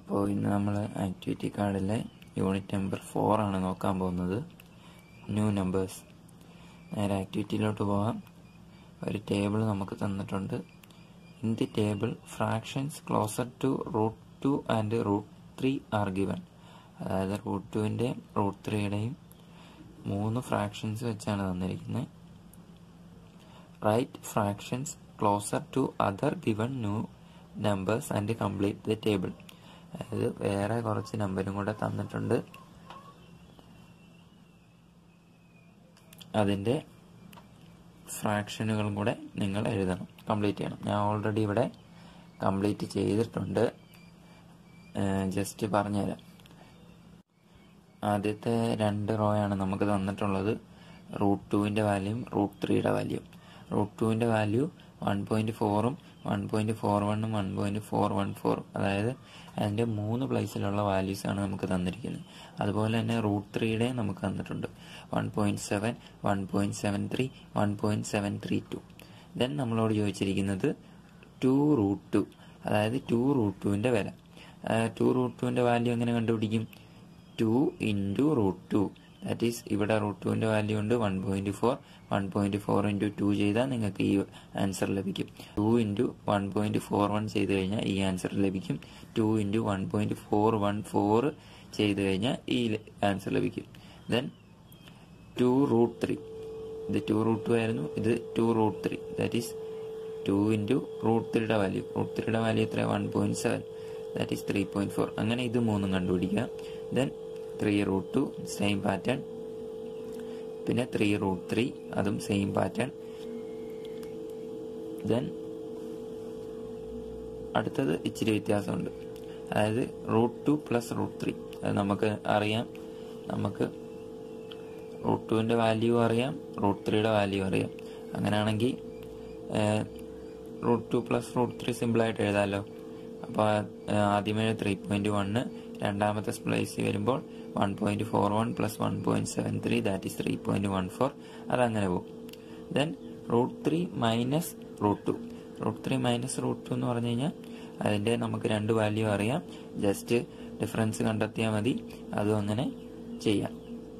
അപ്പോൾ ഇന്ന് നമ്മൾ ആക്ടിവിറ്റി കാർഡിലെ യൂണിറ്റ് നമ്പർ ഫോർ ആണ് നോക്കാൻ പോകുന്നത് ന്യൂ നമ്പേഴ്സ് നേരെ ആക്ടിവിറ്റിയിലോട്ട് പോകാം ഒരു ടേബിൾ നമുക്ക് തന്നിട്ടുണ്ട് in the table fractions closer to root two and root three are given അതായത് റൂട്ട് ടുവിൻ്റെയും റൂട്ട് ത്രീയുടെയും മൂന്ന് ഫ്രാക്ഷൻസ് വെച്ചാണ് തന്നിരിക്കുന്നത് right fractions closer to other given new numbers and complete the table അതായത് വേറെ കുറച്ച് നമ്പരും കൂടെ തന്നിട്ടുണ്ട് അതിൻ്റെ ഫ്രാക്ഷനുകളും കൂടെ നിങ്ങൾ എഴുതണം കംപ്ലീറ്റ് ചെയ്യണം ഞാൻ ഓൾറെഡി ഇവിടെ കംപ്ലീറ്റ് ചെയ്തിട്ടുണ്ട് ജസ്റ്റ് പറഞ്ഞുതരാം ആദ്യത്തെ രണ്ട് റോ ആണ് നമുക്ക് തന്നിട്ടുള്ളത് റൂട്ട് ടുവിൻ്റെ വാല്യൂം റൂട്ട് ത്രീയുടെ വാല്യൂ റൂട്ട് ടുവിൻ്റെ വാല്യൂ വൺ പോയിൻറ്റ് ഫോറും വൺ പോയിൻറ്റ് ഫോർ വണ്ണും വൺ പോയിൻറ്റ് ഫോർ വൺ ഫോറും അതായത് അതിൻ്റെ മൂന്ന് പ്ലേസിലുള്ള വാല്യൂസ് ആണ് നമുക്ക് തന്നിരിക്കുന്നത് അതുപോലെ തന്നെ റൂട്ട് ത്രീയുടെ നമുക്ക് തന്നിട്ടുണ്ട് one point seven one point seven three one point seven three two then നമ്മളോട് ചോദിച്ചിരിക്കുന്നത് ടു റൂട്ട് ടു അതായത് ടു റൂട്ട് ടുവിൻ്റെ വില ടു റൂട്ട് ടുവിൻ്റെ വാല്യൂ എങ്ങനെ കണ്ടുപിടിക്കും two into root two that is ഇവിടെ റൂട്ട് ടുവിൻ്റെ വാല്യൂ ഉണ്ട് one point four one point four into two ചെയ്താൽ നിങ്ങൾക്ക് ഈ ആൻസർ ലഭിക്കും two into one point four one ചെയ്ത് കഴിഞ്ഞാൽ ഈ ആൻസർ ലഭിക്കും two into one point four one four ചെയ്ത് കഴിഞ്ഞാൽ ഈ ആൻസർ ലഭിക്കും ദെൻ ടു റൂട്ട് ത്രീ ഇത് ടു റൂട്ട് ടു ആയിരുന്നു ഇത് two root three that is two into root ത്രീയുടെ വാല്യൂ റൂട്ട് ത്രീയുടെ വാല്യൂ എത്ര one point seven that is three point four അങ്ങനെ ഇത് മൂന്നും കണ്ടുപിടിക്കുക then three root two same pattern പിന്നെ ത്രീ റൂട്ട് ത്രീ അതും സെയിം പാറ്റേൺ ദെൻ അടുത്തത് ഇച്ചിരി വ്യത്യാസമുണ്ട് അതായത് root two plus root three അത് നമുക്ക് അറിയാം നമുക്ക് റൂട്ട് ടുവിൻ്റെ വാല്യൂ അറിയാം റൂട്ട് ത്രീയുടെ വാല്യൂ അറിയാം അങ്ങനെയാണെങ്കിൽ root two plus root three സിമ്പിളായിട്ട് എഴുതാമല്ലോ അപ്പോൾ ആദ്യമേ ത്രീ പോയിൻറ്റ് വണ്ണ് രണ്ടാമത്തെ സ്പ്ലൈസ് വരുമ്പോൾ one point four one plus one point seven three that is three point one four അതങ്ങനെ പോകും then root three minus root two root three minus root two എന്ന് പറഞ്ഞു കഴിഞ്ഞാൽ അതിൻ്റെ നമുക്ക് രണ്ട് വാല്യൂ അറിയാം ജസ്റ്റ് ഡിഫറൻസ് കണ്ടെത്തിയാൽ മതി അതും അങ്ങനെ ചെയ്യാം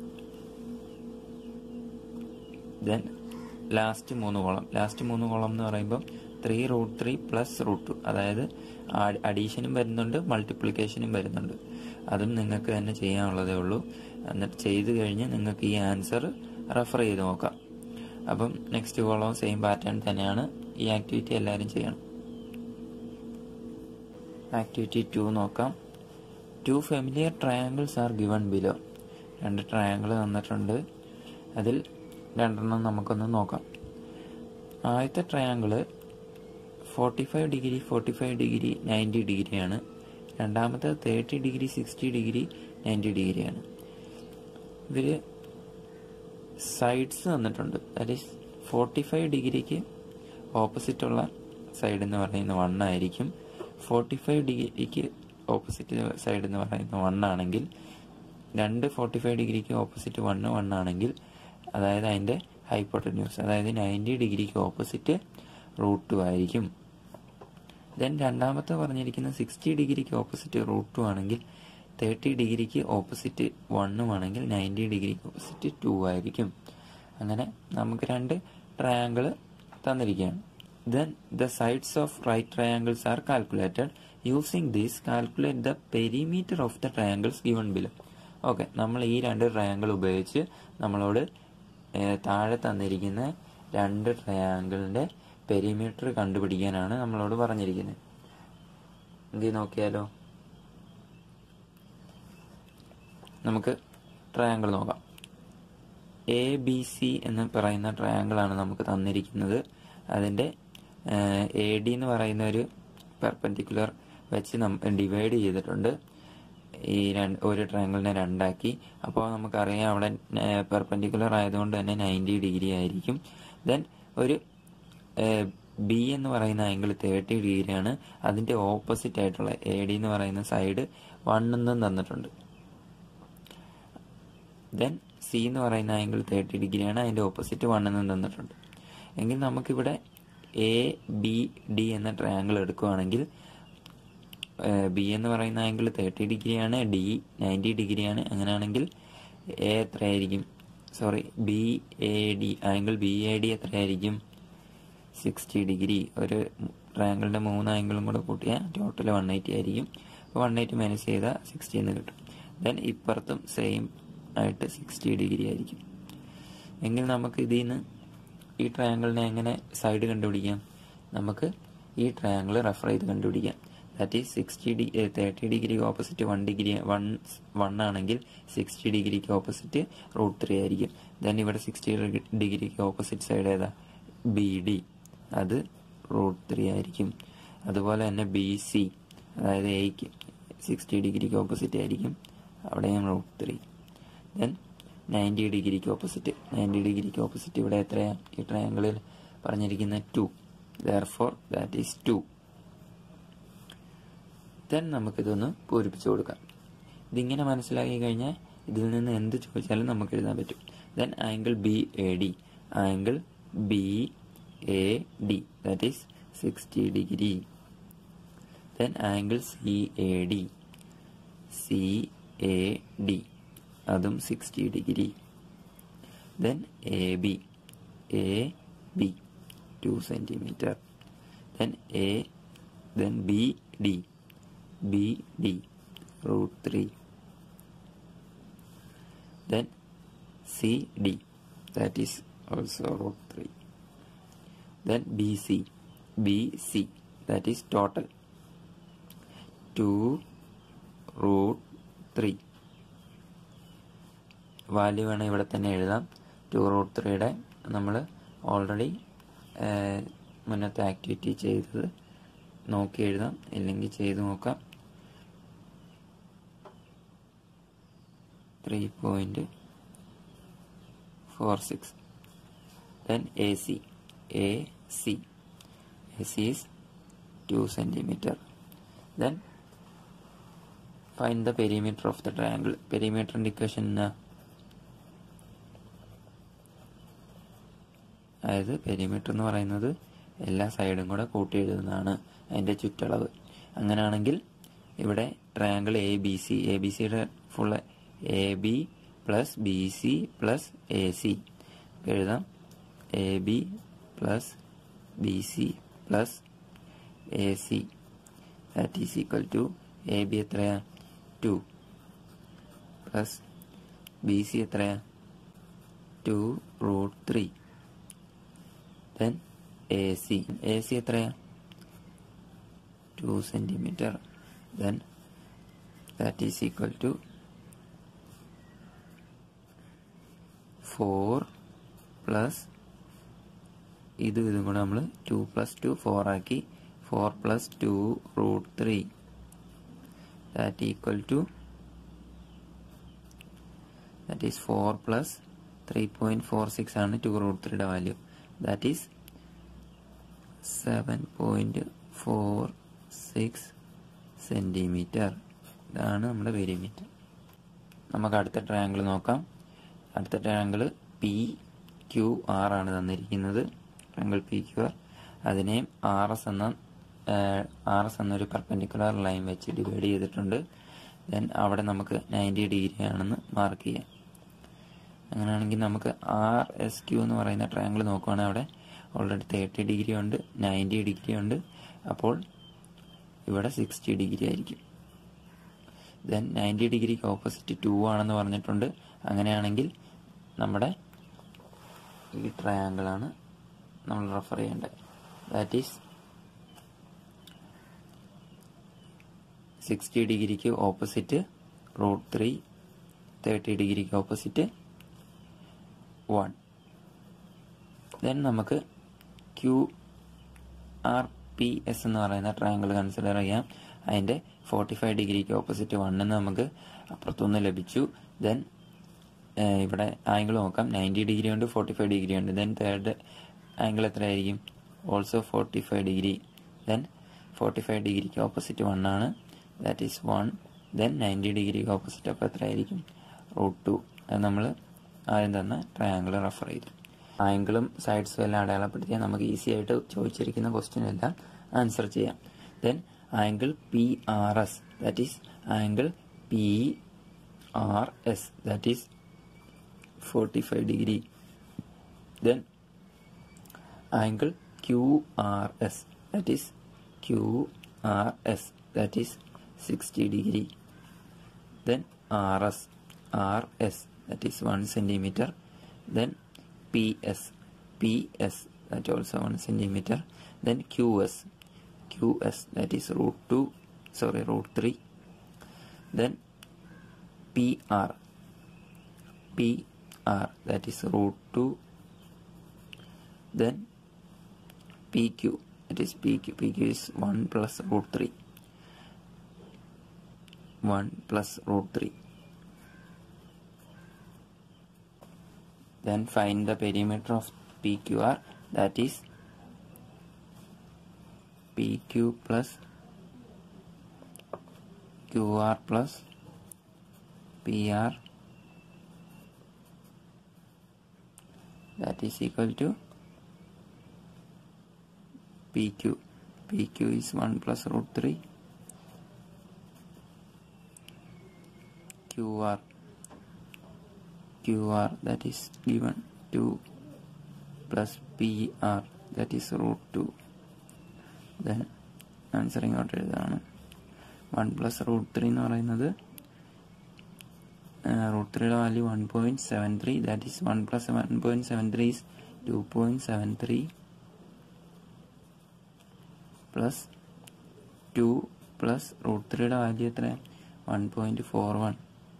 ദെൻ ലാസ്റ്റ് മൂന്ന് കോളം ലാസ്റ്റ് മൂന്ന് കോളം എന്ന് പറയുമ്പോൾ three root three plus root two അതായത് അഡീഷനും വരുന്നുണ്ട് മൾട്ടിപ്ലിക്കേഷനും വരുന്നുണ്ട് അതും നിങ്ങൾക്ക് തന്നെ ചെയ്യാനുള്ളതേ ഉള്ളൂ എന്നിട്ട് ചെയ്ത് കഴിഞ്ഞ് നിങ്ങൾക്ക് ഈ ആൻസർ റെഫർ ചെയ്ത് നോക്കാം അപ്പം നെക്സ്റ്റ് കോളം സെയിം പാറ്റേൺ തന്നെയാണ് ഈ ആക്ടിവിറ്റി എല്ലാവരും ചെയ്യണം ആക്ടിവിറ്റി ടു നോക്കാം two familiar triangles are given below രണ്ട് ട്രയാങ്കിൾ തന്നിട്ടുണ്ട് അതിൽ രണ്ടെണ്ണം നമുക്കൊന്ന് നോക്കാം ആദ്യത്തെ triangle forty five degree forty five degree ninety ഡിഗ്രിയാണ് രണ്ടാമത്തെ thirty degree sixty degree ninety ഡിഗ്രിയാണ് ഇവർ സൈഡ്സ് തന്നിട്ടുണ്ട് ദാറ്റ് ഈസ് ഫോർട്ടി ഫൈവ് ഡിഗ്രിക്ക് ഓപ്പോസിറ്റുള്ള സൈഡ് എന്ന് പറയുന്ന വൺ ആയിരിക്കും ഫോർട്ടി ഫൈവ് ഡിഗ്രിക്ക് ഓപ്പോസിറ്റ് സൈഡ് എന്ന് പറയുന്ന വൺ ആണെങ്കിൽ രണ്ട് ഫോർട്ടി ഫൈവ് ഡിഗ്രിക്ക് ഓപ്പോസിറ്റ് വണ്ണ് വൺ ആണെങ്കിൽ അതായത് അതിൻ്റെ ഹൈപ്പോട്ടന്യൂസ് അതായത് നയൻറ്റി ഡിഗ്രിക്ക് ഓപ്പോസിറ്റ് റൂട്ട് ടു ആയിരിക്കും ദെൻ രണ്ടാമത്തെ പറഞ്ഞിരിക്കുന്ന സിക്സ്റ്റി ഡിഗ്രിക്ക് ഓപ്പോസിറ്റ് റൂട്ട് ടു ആണെങ്കിൽ തേർട്ടി ഡിഗ്രിക്ക് ഓപ്പോസിറ്റ് വണ്ണും ആണെങ്കിൽ നയൻറ്റി ഡിഗ്രിക്ക് ഓപ്പോസിറ്റ് ടു ആയിരിക്കും അങ്ങനെ നമുക്ക് രണ്ട് ട്രയാങ്കിൾ തന്നിരിക്കുകയാണ് then the sides of right triangles are calculated using this calculate the perimeter of the triangles given below okay നമ്മൾ ഈ രണ്ട് ട്രയാങ്കിൾ ഉപയോഗിച്ച് നമ്മളോട് താഴെ തന്നിരിക്കുന്ന രണ്ട് ട്രയാങ്കിളിൻ്റെ പെരിമീറ്റർ കണ്ടുപിടിക്കാനാണ് നമ്മളോട് പറഞ്ഞിരിക്കുന്നത് എങ്കിൽ നോക്കിയാലോ നമുക്ക് ട്രയാങ്കിൾ നോക്കാം എ ബി സി എന്ന് പറയുന്ന ട്രയാങ്കിളാണ് നമുക്ക് തന്നിരിക്കുന്നത് അതിൻ്റെ എ ഡി എന്ന് പറയുന്ന ഒരു പെർപെൻഡിക്കുലർ വെച്ച് നമ്മൾ ഡിവൈഡ് ചെയ്തിട്ടുണ്ട് ഈ രണ്ട് ഒരു ട്രയാങ്കിളിനെ രണ്ടാക്കി അപ്പോൾ നമുക്കറിയാം അവിടെ പെർപെൻഡിക്കുലർ ആയതുകൊണ്ട് തന്നെ നയൻറ്റി ഡിഗ്രി ആയിരിക്കും ദെൻ ഒരു ബി എന്ന് പറയുന്ന ആംഗിൾ തേർട്ടി ഡിഗ്രിയാണ് അതിൻ്റെ ഓപ്പോസിറ്റ് ആയിട്ടുള്ള എ ഡി എന്ന് പറയുന്ന സൈഡ് വണ്ണെന്നും തന്നിട്ടുണ്ട് ദെൻ സി എന്ന് പറയുന്ന ആംഗിൾ തേർട്ടി ഡിഗ്രിയാണ് അതിൻ്റെ ഓപ്പോസിറ്റ് വണ്ണെന്നും തന്നിട്ടുണ്ട് എങ്കിൽ നമുക്കിവിടെ എ ബി ഡി എന്ന ട്രയാങ്കിൾ എടുക്കുകയാണെങ്കിൽ ബി എന്ന് പറയുന്ന ആംഗിൾ തേർട്ടി ഡിഗ്രിയാണ് ഡി നയൻറ്റി ഡിഗ്രിയാണ് അങ്ങനെയാണെങ്കിൽ എ എത്രയായിരിക്കും sorry B A D angle B A D എത്രയായിരിക്കും സിക്സ്റ്റി ഡിഗ്രി ഒരു ട്രയാങ്കിളിൻ്റെ മൂന്ന് ആംഗിളും കൂടെ കൂട്ടിയാൽ ടോട്ടൽ വൺ എയ്റ്റി ആയിരിക്കും അപ്പോൾ വൺ എയ്റ്റി മൈനസ് ചെയ്താൽ സിക്സ്റ്റി എന്ന് കിട്ടും ദെൻ ഇപ്പുറത്തും സെയിം ആയിട്ട് സിക്സ്റ്റി ഡിഗ്രി ആയിരിക്കും എങ്കിൽ നമുക്ക് ഇതിൽ നിന്ന് ഈ ട്രയാങ്കിളിനെ എങ്ങനെ സൈഡ് കണ്ടുപിടിക്കാം നമുക്ക് ഈ ട്രയാങ്കിൾ റെഫർ ചെയ്ത് കണ്ടുപിടിക്കാം that is sixty D thirty ഡിഗ്രിക്ക് opposite one degree one one ആണെങ്കിൽ സിക്സ്റ്റി ഡിഗ്രിക്ക് ഓപ്പോസിറ്റ് റൂട്ട് ത്രീ ആയിരിക്കും ദെൻ ഇവിടെ സിക്സ്റ്റി ഡിഗ്രിക്ക് ഓപ്പോസിറ്റ് സൈഡ് ഏതാ ബി ഡി അത് റൂട്ട് ത്രീ ആയിരിക്കും അതുപോലെ തന്നെ ബി സി അതായത് എയ്ക്ക് സിക്സ്റ്റി ഡിഗ്രിക്ക് ഓപ്പോസിറ്റ് ആയിരിക്കും അവിടെയും റൂട്ട് ത്രീ ദെൻ നയൻറ്റി ഡിഗ്രിക്ക് ഓപ്പോസിറ്റ് നയൻറ്റി ഡിഗ്രിക്ക് ഓപ്പോസിറ്റ് ഇവിടെ എത്രയാണ് ഈ ട്രയാങ്കിളിൽ പറഞ്ഞിരിക്കുന്ന ടു ദർ four that is two then നമുക്കിതൊന്ന് പൂരിപ്പിച്ചു കൊടുക്കാം ഇതിങ്ങനെ മനസ്സിലാക്കി കഴിഞ്ഞാൽ ഇതിൽ നിന്ന് എന്ത് ചോദിച്ചാലും നമുക്ക് എഴുതാൻ പറ്റും then angle B A D angle B A D that is sixty degree then angle C A D C A D അതും sixty degree then A B A B two centimetre then A then B D B D root three then C D that is also root three then B C B C that is total two root three value വേണം ഇവിടെ തന്നെ എഴുതാം to root ത്രീയുടെ നമ്മൾ already മുന്നത്തെ activity ചെയ്തത് നോക്കി എഴുതാം ഇല്ലെങ്കിൽ ചെയ്ത് നോക്കാം three point four six then A C A C A C is two centimetre then find the perimeter of the triangle പെരിമീറ്ററിൻ്റെ ഇക്വേഷൻ എന്നാ അതായത് പെരിമീറ്റർ എന്ന് പറയുന്നത് എല്ലാ സൈഡും കൂടെ കൂട്ടി എഴുതുന്നതാണ് അതിൻ്റെ ചുറ്റളവ് അങ്ങനെയാണെങ്കിൽ ഇവിടെ triangle A B C A B സിയുടെ full A B plus B C plus A C എഴുതാം A B plus B C plus A C that is equal to A B എത്രയാ ടു പ്ലസ് ബി സി എത്രയാ two root three then A C A C എത്രയാ two centimetre then that is equal to four plus ഇതും ഇതും കൂടെ നമ്മൾ two plus two four ആക്കി four plus two root three that equal to that is four plus three point four six ആണ് two root ത്രീയുടെ value that is seven point four six centimetre ഇതാണ് നമ്മുടെ perimeter നമുക്ക് അടുത്ത triangle നോക്കാം അടുത്ത triangle P Q R ആണ് തന്നിരിക്കുന്നത് ട്രയാങ്കിൾ പി ക്യു ആർ അതിനെയും ആർ എസ് എന്ന ആർ എസ് എന്നൊരു പെർപെൻഡിക്കുലർ ലൈൻ വെച്ച് ഡിവൈഡ് ചെയ്തിട്ടുണ്ട് ദെൻ അവിടെ നമുക്ക് നയൻറ്റി ഡിഗ്രി ആണെന്ന് മാർക്ക് ചെയ്യാം അങ്ങനെയാണെങ്കിൽ നമുക്ക് ആർ എസ് ക്യു എന്ന് പറയുന്ന ട്രയാങ്കിൾ നോക്കുവാണെങ്കിൽ അവിടെ ഓൾറെഡി തേർട്ടി ഡിഗ്രി ഉണ്ട് നയൻറ്റി ഡിഗ്രി ഉണ്ട് അപ്പോൾ ഇവിടെ സിക്സ്റ്റി ഡിഗ്രി ആയിരിക്കും ദെൻ നയൻറ്റി ഡിഗ്രിക്ക് ഓപ്പോസിറ്റ് ടു ആണെന്ന് പറഞ്ഞിട്ടുണ്ട് അങ്ങനെയാണെങ്കിൽ നമ്മുടെ ഈ ട്രയാങ്കിളാണ് നമ്മൾ റെഫർ ചെയ്യേണ്ടത് ദാറ്റ് ഈസ് സിക്സ്റ്റി ഡിഗ്രിക്ക് ഓപ്പോസിറ്റ് റൂട്ട് ത്രീ തേർട്ടി ഡിഗ്രിക്ക് ഓപ്പോസിറ്റ് വൺ ദെൻ നമുക്ക് ക്യു ആർ പി എസ് എന്ന് പറയുന്ന ട്രയാങ്കിൾ കൺസിഡർ ചെയ്യാം അതിൻ്റെ ഫോർട്ടി ഫൈവ് ഡിഗ്രിക്ക് ഓപ്പോസിറ്റ് വണ്ണെന്ന് നമുക്ക് അപ്പുറത്തുനിന്ന് ലഭിച്ചു ദെൻ ഇവിടെ ആംഗിൾ നോക്കാം നയൻറ്റി ഡിഗ്രി ഉണ്ട് ഫോർട്ടി ഫൈവ് ഡിഗ്രി ഉണ്ട് ദെൻ തേർഡ് ആംഗിൾ എത്രയായിരിക്കും also forty five degree then forty five ഡിഗ്രിക്ക് ഓപ്പോസിറ്റ് വൺ ആണ് that is one then ninety ഡിഗ്രിക്ക് ഓപ്പോസിറ്റ് അപ്പോൾ എത്രയായിരിക്കും റൂട്ട് ടു അത് നമ്മൾ ആദ്യം തന്ന ട്രയാങ്കിൾ റെഫർ ചെയ്തു ആംഗിളും സൈഡ്സും എല്ലാം അടയാളപ്പെടുത്തിയാൽ നമുക്ക് ഈസി ആയിട്ട് ചോദിച്ചിരിക്കുന്ന ക്വസ്റ്റ്യൻ എല്ലാം ആൻസർ ചെയ്യാം then angle PRS that is angle PRS that is 45 degree then angle QRS that is QRS that is 60 degree then RS RS that is 1 centimeter then PS PS that also 1 centimeter then QS QS that is root 2 sorry root 3 then PR PR that is root 2 then PQ that is PQ PQ is 1 plus root 3 1 plus root 3 then find the perimeter of PQR that is PQ plus QR plus PR that is equal to PQ PQ is 1 plus root 3 QR QR that is given 2 plus PR that is root 2 then answer ഇങ്ങോട്ട് എഴുതാണ് one plus root three എന്ന് പറയുന്നത് root ത്രീയുടെ value one point seven three that is one plus one point seven three is two point seven three plus two plus root ത്രീയുടെ value എത്ര one point four one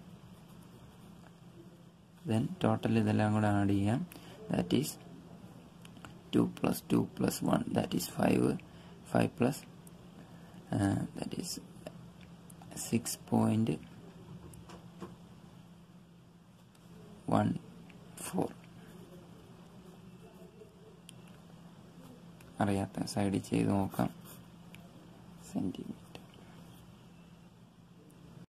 then total ഇതെല്ലാം കൂടെ add ചെയ്യാം that is two plus two plus one that is five five plus that is six point one four അറിയാത്ത സൈഡിൽ ചെയ്ത് നോക്കാം centimetre